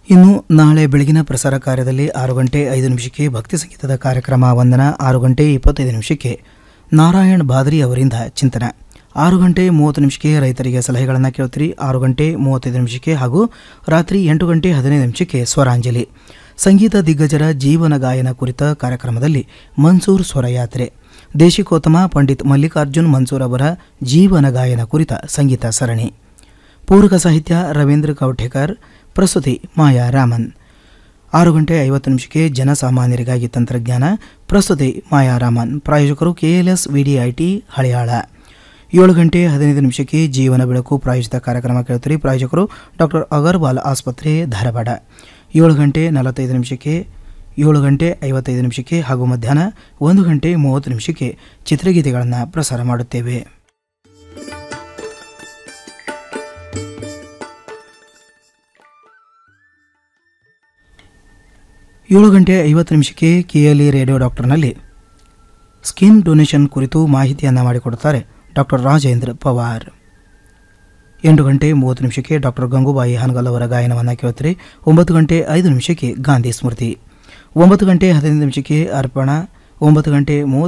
ಇನ್ನು ನಾಳೆ ಬೆಳಗಿನ ಪ್ರಸಾರ ಕಾರ್ಯದಲ್ಲಿ ಆರು ಗಂಟೆ ಐದು ನಿಮಿಷಕ್ಕೆ ಭಕ್ತಿ ಸಂಗೀತದ ಕಾರ್ಯಕ್ರಮ ವಂದನ ಆರು ಗಂಟೆ ಇಪ್ಪತ್ತೈದು ನಿಮಿಷಕ್ಕೆ ನಾರಾಯಣ್ ಬಾದ್ರಿ ಅವರಿಂದ ಚಿಂತನ ಆರು ಗಂಟೆ ಮೂವತ್ತು ನಿಮಿಷಕ್ಕೆ ರೈತರಿಗೆ ಸಲಹೆಗಳನ್ನು ಕೇಳ್ತೀರಿ ಆರು ಗಂಟೆ ಮೂವತ್ತೈದು ನಿಮಿಷಕ್ಕೆ ಹಾಗೂ ರಾತ್ರಿ ಎಂಟು ಗಂಟೆ ಹದಿನೈದು ನಿಮಿಷಕ್ಕೆ ಸ್ವರಾಂಜಲಿ ಸಂಗೀತ ದಿಗ್ಗಜರ ಜೀವನ ಗಾಯನ ಕುರಿತ ಕಾರ್ಯಕ್ರಮದಲ್ಲಿ ಮನ್ಸೂರ್ ಸ್ವರಯಾತ್ರೆ ದೇಶಿಕೋತ್ತಮ ಪಂಡಿತ್ ಮಲ್ಲಿಕಾರ್ಜುನ್ ಮನ್ಸೂರ್ ಅವರ ಜೀವನ ಗಾಯನ ಕುರಿತ ಸಂಗೀತ ಸರಣಿ ಪೂರಕ ಸಾಹಿತ್ಯ ರವೀಂದ್ರ ಕೌಠೇಕರ್ ಪ್ರಸ್ತುತಿ ಮಾಯಾ ರಾಮನ್ ಆರು ಗಂಟೆ ಐವತ್ತು ನಿಮಿಷಕ್ಕೆ ಜನಸಾಮಾನ್ಯರಿಗಾಗಿ ತಂತ್ರಜ್ಞಾನ ಪ್ರಸ್ತುತಿ ಮಾಯಾ ರಾಮನ್ ಪ್ರಾಯೋಜಕರು ಕೆಎಲ್ಎಸ್ ವಿಡಿಐಟಿ ಹಳಿಯಾಳ ಏಳು ಗಂಟೆ ಹದಿನೈದು ನಿಮಿಷಕ್ಕೆ ಜೀವನ ಬೆಳಕು ಪ್ರಾಯೋಜಿತ ಕಾರ್ಯಕ್ರಮ ಕೇಳುತ್ತೀರಿ ಪ್ರಾಯೋಜಕರು ಡಾಕ್ಟರ್ ಅಗರ್ವಾಲ್ ಆಸ್ಪತ್ರೆ ಧಾರವಾಡ ಏಳು ಗಂಟೆ ನಲವತ್ತೈದು ನಿಮಿಷಕ್ಕೆ ಏಳು ಗಂಟೆ ಐವತ್ತೈದು ನಿಮಿಷಕ್ಕೆ ಹಾಗೂ ಮಧ್ಯಾಹ್ನ ಒಂದು ಗಂಟೆ ಮೂವತ್ತು ನಿಮಿಷಕ್ಕೆ ಚಿತ್ರಗೀತೆಗಳನ್ನು ಪ್ರಸಾರ ಮಾಡುತ್ತೇವೆ ಏಳು ಗಂಟೆ ಐವತ್ತು ನಿಮಿಷಕ್ಕೆ ಕೆಎಲ್ಇ ರೇಡಿಯೋ ಡಾಕ್ಟರ್ನಲ್ಲಿ ಸ್ಕಿನ್ ಡೊನೇಷನ್ ಕುರಿತು ಮಾಹಿತಿಯನ್ನು ಮಾಡಿಕೊಡುತ್ತಾರೆ ಡಾಕ್ಟರ್ ರಾಜೇಂದ್ರ ಪವಾರ್ ಎಂಟು ಗಂಟೆ ಮೂವತ್ತು ನಿಮಿಷಕ್ಕೆ ಡಾಕ್ಟರ್ ಗಂಗೂಬಾಯಿ ಹಾನಗಲ್ ಅವರ ಗಾಯನವನ್ನು ಕೇಳುತ್ತೀರಿ ಒಂಬತ್ತು ಗಂಟೆ ಐದು ನಿಮಿಷಕ್ಕೆ ಗಾಂಧಿ ಸ್ಮೃತಿ ಒಂಬತ್ತು ಗಂಟೆ ಹದಿನೈದು ನಿಮಿಷಕ್ಕೆ ಅರ್ಪಣಾ ಒಂಬತ್ತು ಗಂಟೆ ಮೂವತ್ತು